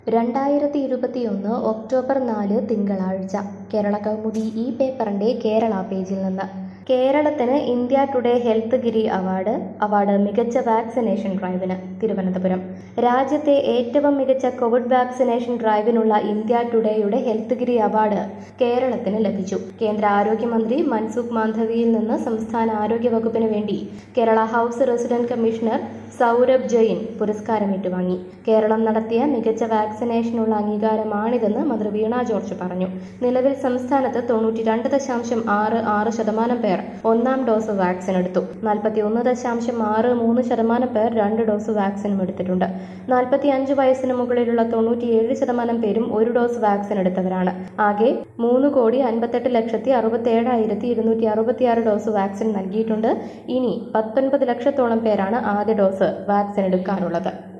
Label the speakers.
Speaker 1: രണ്ടായിരത്തി ഇരുപത്തിയൊന്ന് ഒക്ടോബർ നാല് തിങ്കളാഴ്ച കേരള കൗമുദി ഈ പേപ്പറിന്റെ കേരള പേജിൽ നിന്ന് കേരളത്തിന് India Today health giri award award മികച്ച വാക്സിനേഷൻ ഡ്രൈവിന് തിരുവനന്തപുരം രാജ്യത്തെ ഏറ്റവും മികച്ച കോവിഡ് വാക്സിനേഷൻ ഡ്രൈവിനുള്ള ഇന്ത്യ ടുഡേയുടെ ഹെൽത്ത് ഗിരി അവാർഡ് കേരളത്തിന് ലഭിച്ചു കേന്ദ്ര ആരോഗ്യമന്ത്രി മൻസുഖ് മാണ്ഡവിയിൽ നിന്ന് സംസ്ഥാന ആരോഗ്യ വകുപ്പിന് വേണ്ടി Kerala house resident commissioner Saurabh Jain പുരസ്കാരം ഏറ്റുവാങ്ങി കേരളം നടത്തിയ മികച്ച വാക്സിനേഷനുള്ള അംഗീകാരമാണിതെന്ന് മന്ത്രി വീണ ജോർജ് പറഞ്ഞു നിലവിൽ സംസ്ഥാനത്ത് തൊണ്ണൂറ്റി രണ്ട് ദശാംശം ആറ് ആറ് ശതമാനം പേർ ഒന്നാം ഡോസ് വാക്സിൻ എടുത്തു നാൽപ്പത്തി ഒന്ന് ദശാംശം ആറ് മൂന്ന് ശതമാനം പേർ രണ്ട് ഡോസ് വാക്സിനും എടുത്തിട്ടുണ്ട് നാൽപ്പത്തി അഞ്ച് വയസ്സിന് മുകളിലുള്ള തൊണ്ണൂറ്റിയേഴ് ശതമാനം പേരും ഒരു ഡോസ് വാക്സിൻ എടുത്തവരാണ് ആകെ മൂന്ന് കോടി അൻപത്തെട്ട് ലക്ഷത്തി അറുപത്തേഴായിരത്തി ഇരുന്നൂറ്റി അറുപത്തിയാറ് ഡോസ് വാക്സിൻ നൽകിയിട്ടുണ്ട് ഇനി പത്തൊൻപത് ലക്ഷത്തോളം പേരാണ് ആദ്യ ഡോസ് വാക്സിൻ എടുക്കാനുള്ളത്